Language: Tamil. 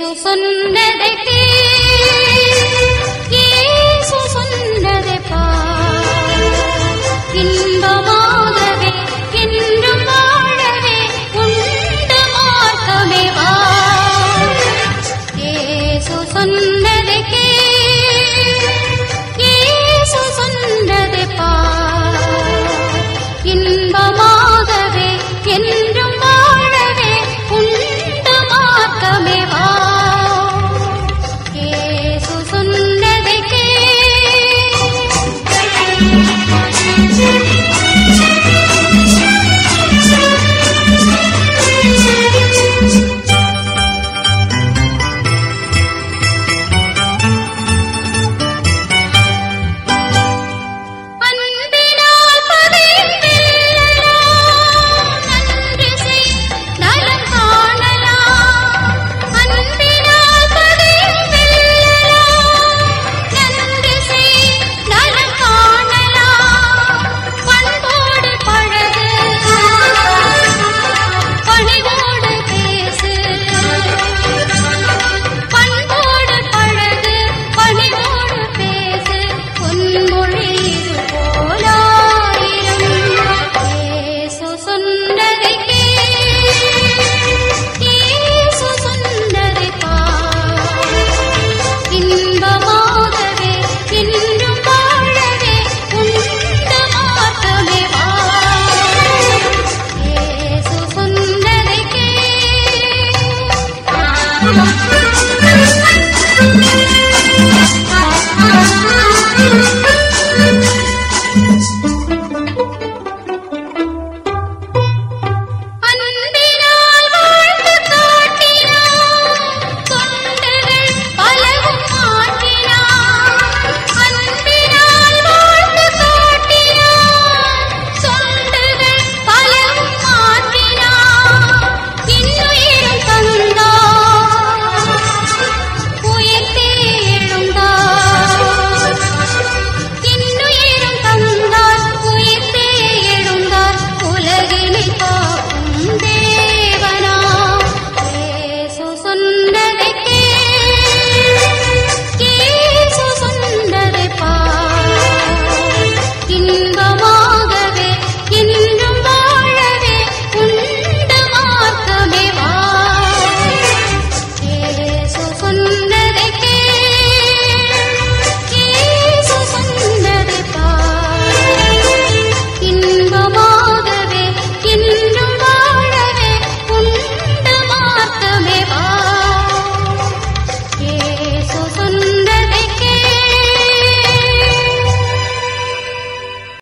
சொன்னதை கேள். இயேசு சொன்னதை பார். இன்பமாகவே என்றும் வாழவே உண்டு மார்க்கமே வா. இயேசு சொன்னதை கேள். இயேசு சொன்னதை பார். இன்பமாகவே என்றும் வாழவே உண்டு மார்க்கமே வா. இயேசு சொன்னதை கேள். அன்பினால் பதிந்தெல்லாம் நன்றி செய் நலம் காணலாம் அன்பினால் பதிந்தெல்லாம் நன்றி செய் நலம் காணலாம் பண்போடு பழகு பணிவோடு பேசு பண்போடு பழகு பணிவோடு பேசு பொன்மொழி இது போலாயிரம் இயேசு சொன்னதை கேள். இயேசு சொன்னதை பார். இன்பமாகவே என்றும் வாழவே உண்டு மார்க்கமே வா. இயேசு சொன்னதை கேள்.